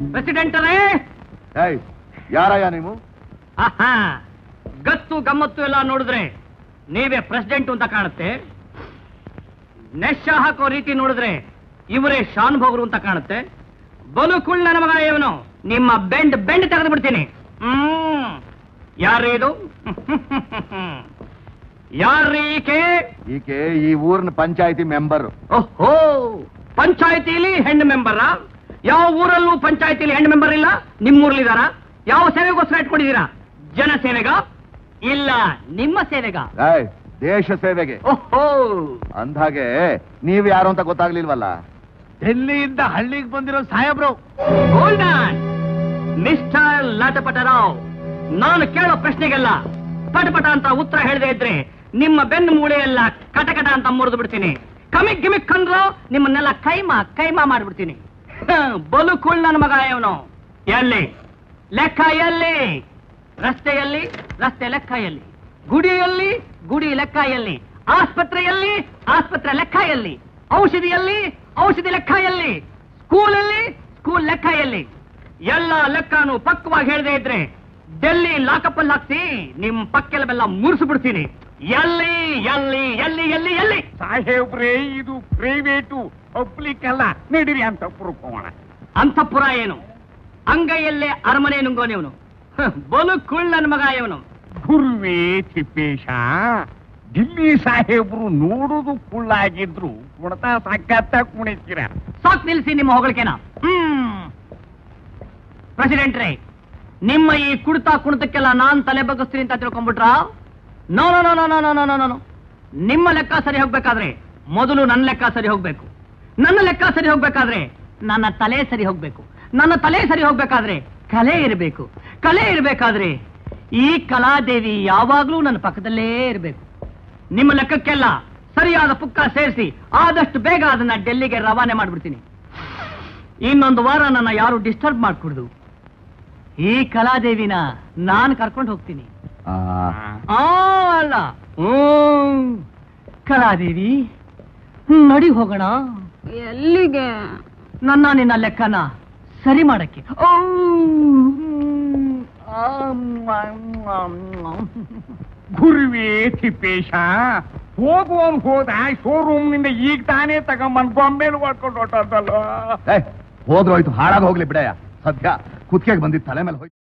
ಪ್ರೆಸಿಡೆಂಟರೇ ಏಯ್ ಯಾರಯ್ಯ ನೀವು ಆಹಾ ಗತ್ತು ಗಮ್ಮತ್ತು ಎಲ್ಲ ನೋಡಿದ್ರೆ ನೀವೇ ಪ್ರೆಸಿಡೆಂಟ್ ಅಂತ ಕಾಣುತ್ತೆ ನೆಶ ಹಾಕೋ ರೀತಿ ನೋಡಿದ್ರೆ ಇವರೇ ಶಾನ್ ಭೋಗರು ಅಂತ ಕಾಣುತ್ತೆ ಬಲು ಕುಳ್ ನನ್ನ ಮಗ ಇವನು ನಿಮ್ಮ ಬೆಂಡ್ ಬೆಂಡ್ ತೆಗೆದು ಬಿಡ್ತೀನಿ ಹ್ಮ್ ಯಾರು ಇದು ಯಾರ್ರೀ ಈಕೆ ಈಕೆ ಈ ಊರಿನ ಪಂಚಾಯತಿ ಮೆಂಬರ್ ಓಹೋ ಪಂಚಾಯತಿಲಿ ಹೆಣ್ಣು ಮೆಂಬರಾ ಯಾವ ಊರಲ್ಲೂ ಪಂಚಾಯತಿಲಿ ಹೆಣ್ಣು ಮೆಂಬರ್ ಇಲ್ಲ ನಿಮ್ಮೂರ್ಲಿದಾರ ಯಾವ ಸೇವೆಗೋಸ್ಕರ ಇಟ್ಕೊಂಡಿದ್ದೀರಾ ಜನ ಸೇವೆಗ ಇಲ್ಲ ನಿಮ್ಮ ಸೇವೆಗ ಏಯ್ ದೇಶ ಸೇವೆಗೆ ಓಹೋ ಅಂದ್ಹಾಗೆ ನೀವ್ ಯಾರು ಅಂತ ಗೊತ್ತಾಗ್ಲಿಲ್ವಲ್ಲ ಡೆಲ್ಲಿಯಿಂದ ಹಳ್ಳಿಗೆ ಬಂದಿರೋ ಸಾಹೇಬ್ರು ಹೋಲ್ಡ್ ಮಿಸ್ಟರ್ ಲಟಪಟರಾವ್ ನಾನು ಕೇಳೋ ಪ್ರಶ್ನೆಗೆಲ್ಲ ಪಟಪಟ ಅಂತ ಉತ್ತರ ಹೇಳದೆ ಇದ್ರೆ ನಿಮ್ಮ ಬೆನ್ನು ಮೂಳೆ ಎಲ್ಲ ಕಟಕಟ ಅಂತ ಮುರಿದು ಬಿಡ್ತೀನಿ ಕಮಿಕ್ ಗಿಮಿಕ್ ಅಂದ್ರು ನಿಮ್ಮನ್ನೆಲ್ಲ ಕೈಮಾ ಕೈಮಾ ಮಾಡ್ಬಿಡ್ತೀನಿ ಹ, ಬಲು ಕುಳ್ ನನ್ನ ಮಗ ಇವನು ಎಲ್ಲಿ ಲೆಕ್ಕ ಎಲ್ಲಿ ರಸ್ತೆಯಲ್ಲಿ ರಸ್ತೆ ಲೆಕ್ಕ ಎಲ್ಲಿ ಗುಡಿಯಲ್ಲಿ ಗುಡಿ ಲೆಕ್ಕ ಎಲ್ಲಿ ಆಸ್ಪತ್ರೆಯಲ್ಲಿ ಆಸ್ಪತ್ರೆ ಲೆಕ್ಕ ಎಲ್ಲಿ ಔಷಧಿಯಲ್ಲಿ ಔಷಧಿ ಲೆಕ್ಕ ಎಲ್ಲಿ ಸ್ಕೂಲಲ್ಲಿ ಸ್ಕೂಲ್ ಲೆಕ್ಕ ಎಲ್ಲಿ ಎಲ್ಲ ಲೆಕ್ಕನು ಪಕ್ವಾಗಿ ಹೇಳದೆ ಇದ್ರೆ ಡೆಲ್ಲಿ ಲಾಕಪ್ಪಲ್ಲಿ ಹಾಕ್ಸಿ ನಿಮ್ ಪಕ್ಕೆಲ್ಲ ಮುರಿಸ್ಬಿಡ್ತೀನಿ ಎಲ್ಲಿ ಎಲ್ಲಿ ಎಲ್ಲಿ ಎಲ್ಲಿ ಎಲ್ಲಿ ಸಾಹೇಬ್ರೇ ಇದು ಪ್ರೈವೇಟು ಪಬ್ಲಿಕ್ ಅಲ್ಲ ನಡೀರಿ ಅಂತ ಹೋಗೋಣ ಅಂತಃಪುರ ಏನು ಅಂಗೈಯಲ್ಲೇ ಅರಮನೆ ನುಂಗೋನಿವನು ಬಲು ಕುಳ್ ನನ್ನ ಮಗ ಇವನು ಗುರುವೇ ತಿಪ್ಪೇಶ ಡಿಲ್ಲಿ ಸಾಹೇಬ್ರು ನೋಡುದು ಕುಳ್ಳಾಗಿದ್ರು ಕುಣತಾ ಸಕ್ಕತ್ತ ಕುಣಿತೀರ ಸಾಕ್ ನಿಲ್ಸಿ ನಿಮ್ಮ ಹೊಗಳಿಕೆನ ಹ್ಮ್ ಪ್ರೆಸಿಡೆಂಟ್ರೇ ನಿಮ್ಮ ಈ ಕುಡ್ತಾ ಕುಣಿತಕ್ಕೆಲ್ಲ ನಾನ್ ತಲೆ ಬಗ್ಗಿಸ್ತೀನಿ ಅಂತ ತಿಳ್ಕೊಂಡ್ಬಿಟ್ರ no no no no no no no no no ನಿಮ್ಮ ಲೆಕ್ಕ ಸರಿ ಹೋಗ್ಬೇಕಾದ್ರೆ ಮೊದಲು ನನ್ನ ಲೆಕ್ಕ ಸರಿ ಹೋಗ್ಬೇಕು ನನ್ನ ಲೆಕ್ಕ ಸರಿ ಹೋಗ್ಬೇಕಾದ್ರೆ ನನ್ನ ತಲೆ ಸರಿ ಹೋಗ್ಬೇಕು ನನ್ನ ತಲೆ ಸರಿ ಹೋಗ್ಬೇಕಾದ್ರೆ ಕಲೆ ಇರಬೇಕು ಕಲೆ ಇರಬೇಕಾದ್ರೆ ಈ ಕಲಾದೇವಿ ಯಾವಾಗ್ಲೂ ನನ್ನ ಪಕ್ಕದಲ್ಲೇ ಇರಬೇಕು ನಿಮ್ಮ ಲೆಕ್ಕಕ್ಕೆಲ್ಲ ಸರಿಯಾದ ಪುಕ್ಕ ಸೇರಿಸಿ ಆದಷ್ಟು ಬೇಗ ಅದನ್ನ ಡೆಲ್ಲಿಗೆ ರವಾನೆ ಮಾಡ್ಬಿಡ್ತೀನಿ ಇನ್ನೊಂದು ವಾರ ನನ್ನ ಯಾರು ಡಿಸ್ಟರ್ಬ್ ಮಾಡ್ಕೊಡ್ದು ಈ ಕಲಾದೇವಿನ ನಾನು ಕರ್ಕೊಂಡು ಹೋಗ್ತೀನಿ ಆ, ಆ ಅಲ್ಲ ಹ್ಮ್. ಕಲಾದೇವಿ ನಡಿ ಹೋಗೋಣ ಎಲ್ಲಿಗೆ ನನ್ನ ನಿನ್ನ ಲೆಕ್ಕನ ಸರಿ ಮಾಡಕ್ಕೆ ಓ, ಹ್ಮ್. ಆಮ್, ಆಮ್, ಆಮ್, ಆಮ್. ಗುರುವೇ ತಿಪ್ಪೇಶ ಹೋಗುವನ್ ಹೋದ ಶೋರೂಮ್ ನಿಂದ ಈಗ ತಾನೇ ತಗೊಂಬಂದ್ ಬೊಂಬೆಲ್ ಹೊಡ್ಕೊಂಡು ಹೊಟ್ಟದಲ್ಲ ಏಯ್ ಹೋದ್ರೋಯ್ತು ಹಾಳಾಗ ಹೋಗ್ಲಿ ಬಿಡಯ್ಯ ಸದ್ಯ ಕುತ್ತಿಗೆಗೆ ಬಂದಿದ್ ತಲೆ ಮೇಲೆ ಹೋಯ್ತು